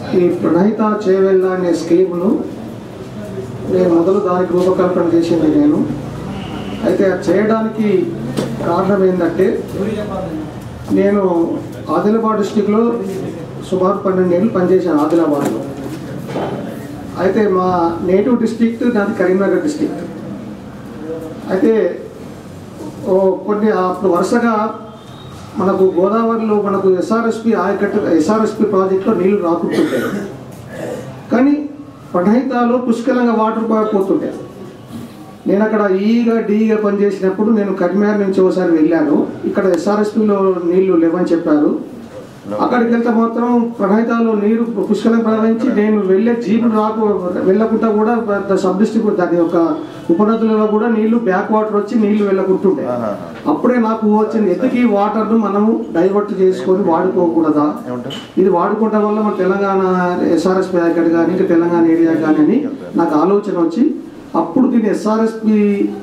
ఈ ప్రణహిత చేవెళ్ళ అనే స్కీమ్ను నేను మొదలు దానికి రూపకల్పన చేసింది నేను అయితే అది చేయడానికి కారణం ఏంటంటే నేను ఆదిలాబాద్ డిస్టిక్లో సుమారు పన్నెండు ఏళ్ళు పనిచేశాను ఆదిలాబాద్లో అయితే మా నేటివ్ డిస్ట్రిక్ట్ నాది కరీంనగర్ డిస్ట్రిక్ట్ అయితే ఓ కొన్ని అప్పుడు వరుసగా మనకు గోదావరిలో మనకు ఎస్ఆర్ఎస్పి ఆయకట్టు ఎస్ఆర్ఎస్పి ప్రాజెక్టులో నీళ్లు రాకుంటుంటాయి కానీ పఠయితాలో పుష్కలంగా వాటర్ పోతుంటాయి నేను అక్కడ ఈగా డీగా పనిచేసినప్పుడు నేను కరిమేర్ నుంచి ఒకసారి వెళ్ళాను ఇక్కడ ఎస్ఆర్ఎస్పిలో నీళ్లు లేవని చెప్పారు అక్కడికి వెళ్తే మాత్రం ప్రణహితాలో నీరు పుష్కలం ప్రవహించి నేను వెళ్ళే జీపులు రాకు వెళ్ళకుండా కూడా పెద్ద సబ్ డిస్ట్రిక్ట్ దాని యొక్క ఉపనదులలో కూడా నీళ్లు బ్యాక్ వాటర్ వచ్చి నీళ్లు వెళ్ళకుంటుండే ఆహా. అప్పుడే నాకు వచ్చింది ఎందుకు ఈ వాటర్ను మనము డైవర్ట్ చేసుకొని వాడుకోకూడదా ఏమంటారు ఇది వాడుకోవడం వల్ల మన తెలంగాణ ఎస్ఆర్ఎస్పి ప్యాకెట్ కానీ ఇంకా తెలంగాణ ఏరియా కానీ అని నాకు ఆలోచన వచ్చి అప్పుడు దీన్ని ఎస్ఆర్ఎస్పి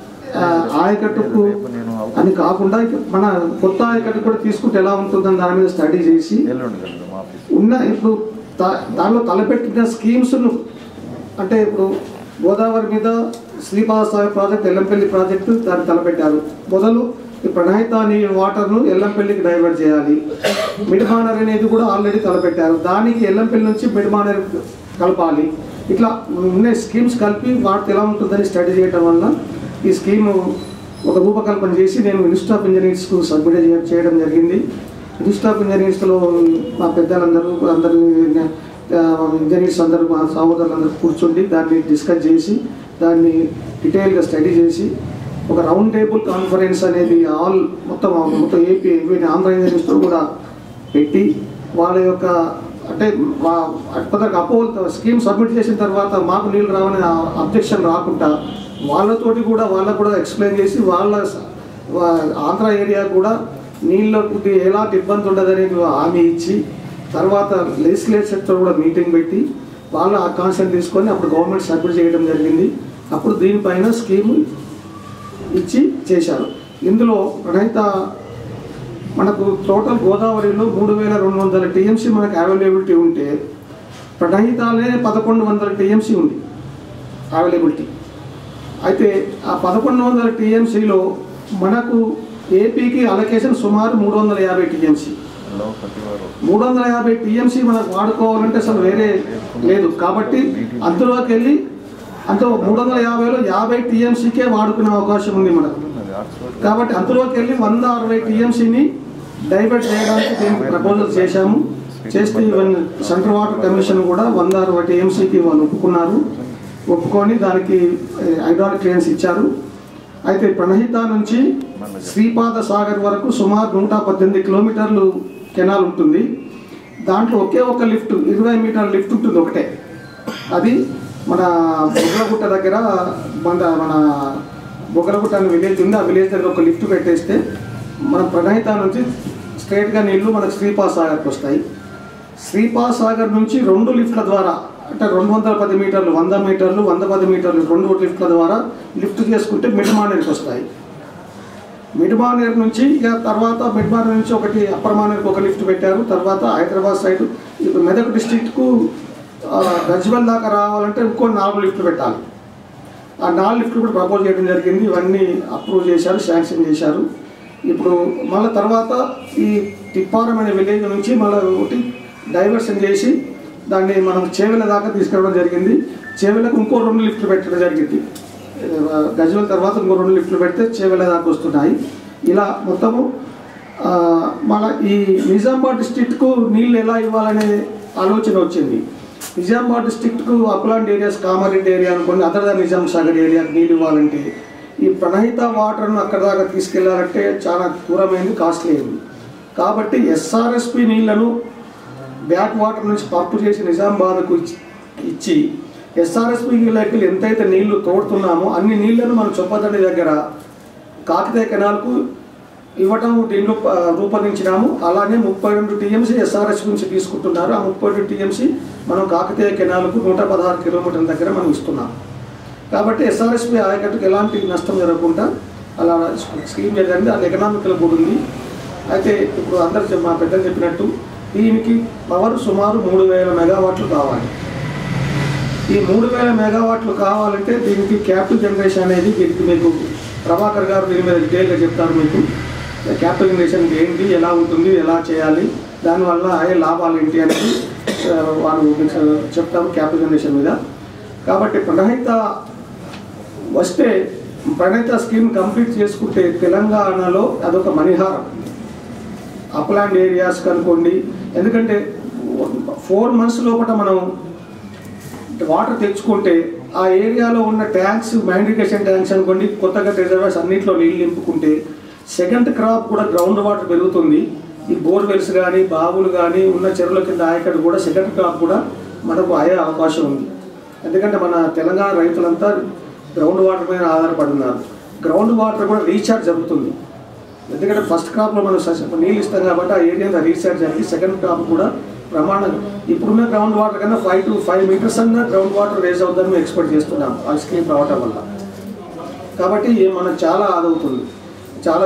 ఆయకట్టుకు అని కాకుండా ఇక మన కొత్త ఆయకట్టు కూడా తీసుకుంటే ఎలా ఉంటుందని దాని మీద స్టడీ చేసి ఎల్లుండి వెళ్దాం మా ఆఫీస్ ఉన్న ఇప్పుడు దా- దానిలో తలపెట్టిన స్కీమ్స్ను అంటే ఇప్పుడు గోదావరి మీద శ్రీపాద సాగర్ ప్రాజెక్ట్ ఎల్లంపల్లి ప్రాజెక్టు దాన్ని తలపెట్టారు మొదలు ఈ ప్రణహిత నీ వాటర్ను ఎల్లంపల్లికి డైవర్ట్ చేయాలి మిడ్మానర్ అనేది కూడా ఆల్రెడీ తలపెట్టారు దానికి ఎల్లంపల్లి నుంచి మిడ్మానర్ కలపాలి ఇట్లా ఉన్న స్కీమ్స్ కలిపి వాటితో ఎలా ఉంటుందని స్టడీ చేయడం వల్ల ఈ స్కీము ఒక రూపకల్పన చేసి నేను ఇన్స్టిట్యూట్ ఆఫ్ ఇంజనీర్స్కు సబ్మిట్ చేయ- చేయడం జరిగింది ఇన్స్టిట్యూట్ ఆఫ్ ఇంజనీర్స్లో మా పెద్దలందరూ అందరూ ఆ, ఇంజనీర్స్ అందరూ మా సహోదరులందరూ కూర్చుండి దాన్ని డిస్కస్ చేసి దాన్ని డీటెయిల్గా స్టడీ చేసి ఒక రౌండ్ టేబుల్ కాన్ఫరెన్స్ అనేది ఆల్ మొత్తం మొత్తం ఏపీ వీటి ఆంధ్ర ఇంజనీర్స్తో కూడా పెట్టి వాళ్ళ యొక్క అంటే అప్పటికి అపోల్ స్కీమ్ సబ్మిట్ చేసిన తర్వాత మాకు నీళ్ళు రావని అబ్జెక్షన్ రాకుండా వాళ్ళతోటి కూడా వాళ్ళకు కూడా ఎక్స్ప్లెయిన్ చేసి వాళ్ళ స- వా- ఆంధ్ర ఏరియా కూడా నీళ్ళకు ఎలాంటి ఇబ్బంది ఉండదనేది హామీ ఇచ్చి తర్వాత లెజిస్లేచర్తో కూడా మీటింగ్ పెట్టి వాళ్ళు ఆ కాన్సెప్ట్ తీసుకొని అప్పుడు గవర్నమెంట్ సబ్మిట్ చేయడం జరిగింది అప్పుడు దీనిపైన స్కీమ్ ఇచ్చి చేశారు ఇందులో రైత మనకు టోటల్ గోదావరిలో మూడు వేల రెండు వందల టీఎంసీ మనకు అవైలబిలిటీ ఉంటే ప్రణహితాలే పదకొండు వందల టీఎంసీ ఉంది అవైలబిలిటీ అయితే ఆ పదకొండు వందల టీఎంసీలో మనకు ఏపీకి అలొకేషన్ సుమారు మూడు వందల యాభై టీఎంసీ హలో ప్రతి వారు మూడు వందల యాభై టీఎంసీ మనకు వాడుకోవాలంటే అసలు వేరే లేదు కాబట్టి అందులోకి వెళ్ళి అంటే మూడు వందల యాభైలో యాభై టీఎంసీకే వాడుకునే అవకాశం ఉంది మనకు ఉన్నది ఆక్స్ఫర్డ్ కాబట్టి అందులోకి వెళ్ళి వంద అరవై టీఎంసీని డైవర్ట్ చేయడానికి దీనికి ప్రపోజల్ చేశాము చేస్తే ఈవెన్ సెంట్రల్ వాటర్ కమిషన్ కూడా వంద అరవై టీఎంసీకి వాళ్ళు ఒప్పుకున్నారు ఒప్పుకొని దానికి హైడ్రాలిక్ క్లియరెన్స్ ఇచ్చారు అయితే ప్రణహిత నుంచి శ్రీపాద సాగర్ వరకు సుమారు నూట పద్దెనిమిది కిలోమీటర్లు కెనాల్ ఉంటుంది దాంట్లో ఒకే ఒక లిఫ్ట్ ఇరవై మీటర్ల లిఫ్ట్ ఉంటుంది ఒకటే అది మన బొగ్గలగుట్ట దగ్గర మన మన బొగ్గలగుట్ట అనే విలేజ్ ఉంది ఆ విలేజ్ దగ్గర ఒక లిఫ్ట్ పెట్టేస్తే మన ప్రణహిత నుంచి స్ట్రైట్గా నీళ్లు మనకు శ్రీపాద సాగర్కి వస్తాయి శ్రీపాద సాగర్ నుంచి రెండు లిఫ్ట్ల ద్వారా అంటే రెండు వందల పది మీటర్లు వంద మీటర్లు వంద పది మీటర్లు రెండు లిఫ్ట్ల ద్వారా లిఫ్ట్ చేసుకుంటే మిడ్మానేర్కి వస్తాయి మిడ్మానేర్ నుంచి ఇక తర్వాత మిడ్మానేర్ నుంచి ఒకటి అప్పర్ మానేర్కి ఒక లిఫ్ట్ పెట్టారు తర్వాత హైదరాబాద్ సైడ్ ఇప్పుడు మెదక్ డిస్ట్రిక్ట్కు గజ్వల్ దాకా రావాలంటే ఇంకో నాలుగు లిఫ్ట్లు పెట్టాలి ఆ నాలుగు లిఫ్ట్లు కూడా ప్రపోజ్ చేయడం జరిగింది ఇవన్నీ అప్రూవ్ చేశారు శాంక్షన్ చేశారు ఇప్పుడు మళ్ళీ తర్వాత ఈ తిప్పారం అనే విలేజ్ నుంచి మళ్ళీ ఒకటి డైవర్షన్ చేసి దాన్ని మనం చేవెల దాకా తీసుకెళ్ళడం జరిగింది చేవెలకు ఇంకో రెండు లిఫ్ట్లు పెట్టడం జరిగింది గజ్వల్ తర్వాత ఇంకో రెండు లిఫ్ట్లు పెడితే చేవెల దాకా వస్తున్నాయి ఇలా మొత్తము ఆ, మళ్ళీ ఈ నిజామాబాద్ డిస్ట్రిక్ట్కు నీళ్ళు ఎలా ఇవ్వాలనే ఆలోచన వచ్చింది నిజామాబాద్ డిస్ట్రిక్ట్కు అప్లాండ్ ఏరియాస్ కామారెడ్డి ఏరియా అనుకోండి అదర్ దాన్ నిజాం సాగర్ ఏరియాకి నీళ్ళు ఇవ్వాలంటే ఈ ప్రణహిత వాటర్ను అక్కడ దాకా తీసుకెళ్లాలంటే చాలా దూరమైంది కాస్ట్లీ అయింది కాబట్టి ఎస్ఆర్ఎస్పి నీళ్లను బ్యాక్ వాటర్ నుంచి పంపు చేసి నిజామాబాద్కు ఇచ్చి- ఇచ్చి ఎస్ఆర్ఎస్పి నీళ్ళకి ఎంతైతే నీళ్లు తోడుతున్నామో అన్ని నీళ్లను మనం చొప్పదండి దగ్గర కాకతీయ కెనాల్కు ఇవ్వటం దీనిలో ఆ, రూపొందించినాము అలానే ముప్పై రెండు టీఎంసీ ఎస్ఆర్ఎస్ నుంచి తీసుకుంటున్నారు ఆ ముప్పై రెండు టీఎంసీ మనం కాకతీయ కెనాల్కు నూట పదహారు కిలోమీటర్ల దగ్గర మనం ఇస్తున్నాం కాబట్టి ఎస్ఆర్ఎస్పి ఆయకట్టుకు ఎలాంటి నష్టం జరగకుండా అలా స్కీమ్ జరిగింది అది ఎకనామికల్ కూడా ఉంది అయితే ఇప్పుడు అందరు చెప్- మా పెద్దలు చెప్పినట్టు దీనికి పవర్ సుమారు మూడు వేల మెగావాట్లు కావాలి ఈ మూడు వేల మెగావాట్లు కావాలంటే దీనికి క్యాపిటల్ జనరేషన్ అనేది దీనికి మీకు ప్రభాకర్ గారు దీని మీద డీటెయిల్గా చెప్తారు మీకు క్యాపిటల్ జనరేషన్ ఏంటి ఎలా ఉంటుంది ఎలా చేయాలి దానివల్ల అయ్యే లాభాలు ఏంటి అనేది ఆ, వారు మీకు చెప్తారు క్యాపిటల్ జనరేషన్ మీద కాబట్టి ప్రణహిత వస్తే ప్రణహిత స్కీమ్ కంప్లీట్ చేసుకుంటే తెలంగాణలో అదొక మణిహారం అప్లాండ్ ఏరియాస్ కనుకోండి ఎందుకంటే ఫోర్ మంత్స్ లోపల మనం వాటర్ తెచ్చుకుంటే ఆ ఏరియాలో ఉన్న ట్యాంక్స్ మ్యాండికేషన్ ట్యాంక్స్ అనుకోండి కొత్తగా రిజర్వాయర్స్ అన్నింటిలో నీళ్ళు నింపుకుంటే సెకండ్ క్రాప్ కూడా గ్రౌండ్ వాటర్ పెరుగుతుంది ఈ బోర్వెల్స్ కానీ బావులు కానీ ఉన్న చెరువుల కింద ఆయకట్టు కూడా సెకండ్ క్రాప్ కూడా మనకు అయ్యే అవకాశం ఉంది ఎందుకంటే మన తెలంగాణ రైతులంతా గ్రౌండ్ వాటర్ మీద ఆధారపడి ఉన్నారు గ్రౌండ్ వాటర్ కూడా రీఛార్జ్ జరుగుతుంది ఎందుకంటే ఫస్ట్ క్రాప్లో మనం సస్య- నీళ్ళు ఇస్తాం కాబట్టి ఆ ఏరియా రీఛార్జ్ జరిగి సెకండ్ క్రాప్ కూడా ప్రమాణంగా ఇప్పుడున్న గ్రౌండ్ వాటర్ కన్నా ఫైవ్ టు ఫైవ్ మీటర్స్ అన్న గ్రౌండ్ వాటర్ రేజ్ అవుతుందని మేము ఎక్స్పెక్ట్ చేస్తున్నాం ఆ స్కీమ్ రావటం వల్ల కాబట్టి ఇది మనకు చాలా ఆదవుతుంది చాలా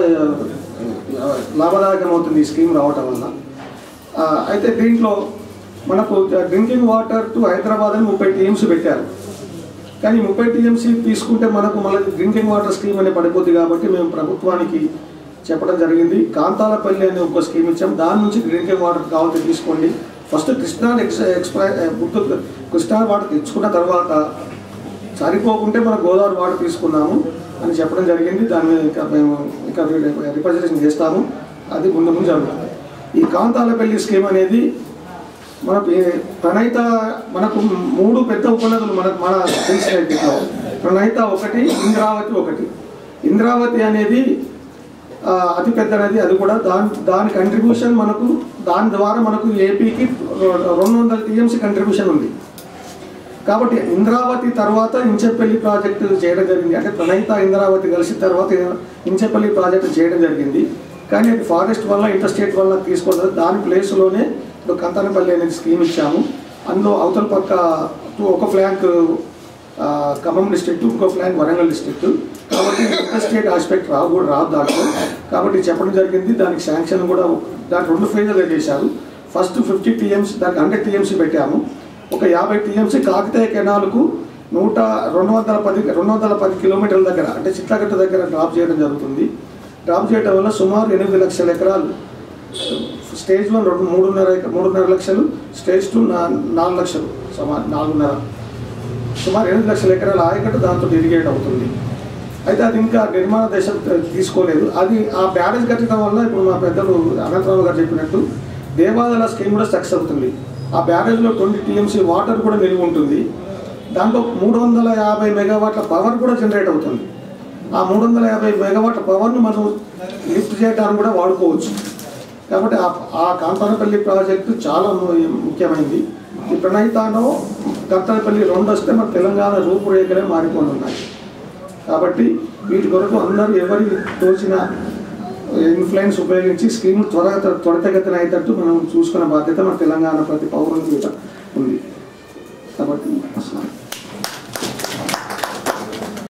ఆ, లాభదాయకం అవుతుంది ఈ స్కీమ్ రావటం వల్ల ఆ, అయితే దీంట్లో మనకు డ్రింకింగ్ వాటర్ టు హైదరాబాద్ అని ముప్పై టీఎంసీ పెట్టారు కానీ ముప్పై టీఎంసీ తీసుకుంటే మనకు మళ్ళీ డ్రింకింగ్ వాటర్ స్కీమ్ అనే పడిపోద్ది కాబట్టి మేము ప్రభుత్వానికి చెప్పడం జరిగింది కాంతాలపల్లి అనే ఒక స్కీమ్ ఇచ్చాం దాని నుంచి డ్రింకింగ్ వాటర్ కావాలంటే తీసుకోండి ఫస్ట్ కృష్ణా ఎక్స్ ఎక్స్ప్రై గుర్తు కృష్ణా వాటర్ తెచ్చుకున్న తర్వాత సరిపోకుంటే మనం గోదావరి వాటర్ తీసుకున్నాము అని చెప్పడం జరిగింది దాని మీద ఇంకా మేము ఇంకా రిప్రజెంటేషన్ చేస్తాము అది ముందు ముందు జరుగుతుంది ఈ కాంతాలపల్లి స్కీమ్ అనేది మనకు ఏ- ప్రణయిత మనకు మూడు పెద్ద ఉపనదులు మనకు మన తెలిసిన దీంట్లో ప్రణయిత ఒకటి ఇంద్రావతి ఒకటి ఇంద్రావతి అనేది ఆ, అతి పెద్ద నది అది కూడా దాని దాని కంట్రిబ్యూషన్ మనకు దాని ద్వారా మనకు ఏపీకి రెండు వందల టీఎంసీ కంట్రిబ్యూషన్ ఉంది కాబట్టి ఇంద్రావతి తర్వాత ఇంచెపల్లి ప్రాజెక్టు చేయడం జరిగింది అంటే ప్రణయిత ఇంద్రావతి కలిసిన తర్వాత ఇంచెపల్లి ప్రాజెక్టు చేయడం జరిగింది కానీ అది ఫారెస్ట్ వల్ల ఇంటర్స్టేట్ వల్ల తీసుకోవడం దాని ప్లేస్లోనే ఇప్పుడు కంతనపల్లి అనేది స్కీమ్ ఇచ్చాము అందులో అవతల పక్క ఒక ఫ్లాంక్ ఆ, ఖమ్మం డిస్ట్రిక్ట్ ఇంకో ఫ్లాంక్ వరంగల్ డిస్ట్రిక్ట్ కాబట్టి ఇంటర్స్టేట్ ఆస్పెక్ట్ రావు కూడా రాదు దాంట్లో కాబట్టి చెప్పడం జరిగింది దానికి శాంక్షన్ కూడా దానికి రెండు ఫేజులు చేశారు ఫస్ట్ ఫిఫ్టీ టీఎంసీ దానికి హండ్రెడ్ టీఎంసీ పెట్టాము ఒక యాభై టీఎంసీ కాకతీయ కెనాల్కు నూట రెండు వందల పది రెండు వందల పది కిలోమీటర్ల దగ్గర అంటే చిట్లగట్ట దగ్గర డ్రాప్ చేయడం జరుగుతుంది డ్రాప్ చేయడం వల్ల సుమారు ఎనిమిది లక్షల ఎకరాలు స్టేజ్ వన్ రెండు మూడున్నర ఎక- మూడున్నర లక్షలు స్టేజ్ టూ నా నాలుగు లక్షలు సుమారు నాలుగున్నర సుమారు ఎనిమిది లక్షల ఎకరాల ఆయకట్టు దాంతో ఇరిగేట్ అవుతుంది అయితే అది ఇంకా నిర్మాణ దశ తీసుకోలేదు అది ఆ బ్యారేజ్ కట్టడం వల్ల ఇప్పుడు మా పెద్దలు అనంతరావు గారు చెప్పినట్టు దేవాదాల స్కీమ్ కూడా సక్సెస్ అవుతుంది ఆ బ్యారేజ్లో ట్వంటీ టీఎంసీ వాటర్ కూడా నిల్వ ఉంటుంది దాంట్లో మూడు వందల యాభై మెగావాట్ల పవర్ కూడా జనరేట్ అవుతుంది ఆ మూడు వందల యాభై మెగావాట్ల పవర్ను మనం లిఫ్ట్ చేయడానికి కూడా వాడుకోవచ్చు కాబట్టి ఆ ఆ కాంతానపల్లి ప్రాజెక్టు చాలా ము- ముఖ్యమైనది ఈ ప్రణయితానో కర్తనపల్లి రెండు వస్తే మన తెలంగాణ రూపురేఖలే మారిపోయి ఉన్నాయి కాబట్టి వీటి కొరకు అందరూ ఎవరి తోచిన ఇన్ఫ్లుయెన్స్ ఉపయోగించి స్కీమ్ త్వరగా త్వరితగతిన అయ్యేటట్టు మనం చూసుకునే బాధ్యత మన తెలంగాణ ప్రతి పౌరుని మీద ఉంది కాబట్టి అసలు